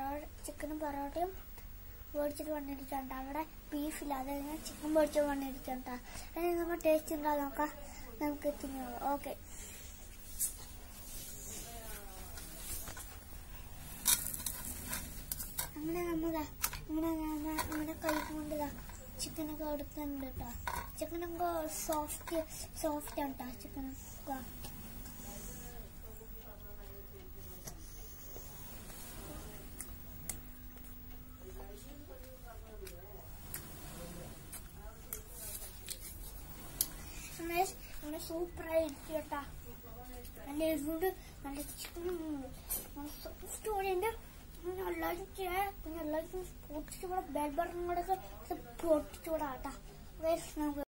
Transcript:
പൊറോട്ട ചിക്കനും പൊറോട്ടയും മേടിച്ചിട്ട് വന്നിട്ടുണ്ട് അവിടെ ബീഫില്ല അത് ഞാൻ ചിക്കൻ മേടിച്ച് വന്നിട്ടുണ്ട് അതിന് നമ്മൾ ടേസ്റ്റ് ഉണ്ടോ നോക്കാം നമുക്ക് തിന്നോളൂ ഓക്കെ അങ്ങനെ നമ്മതാ ഇങ്ങനെ നമ്മ- നമ്മുടെ കൈ കൊണ്ട് ചിക്കനൊക്കെ എടുക്കുന്നുണ്ട് കേട്ടോ ചിക്കനൊക്കെ സോഫ്റ്റ് സോഫ്റ്റ് ആണ് കേട്ടോ ചിക്കനൊക്കെ നമ്മളെ നമ്മളെ സൂപ്പറായിരിക്കും കേട്ടാ നല്ല എരിവുണ്ട് നല്ല ചിക്കനും നല്ല സോഫ്റ്റ് കൂടെയുണ്ട് പിന്നെ എല്ലാവരും ചെയ്യാൻ പിന്നെ എല്ലാവർക്കും പൊട്ടിച്ചുകൂടെ ബെൽ ബട്ടൺ കൂടെ ഒക്കെ പൊട്ടിച്ചുകൂടാ കേട്ടാ നമുക്ക്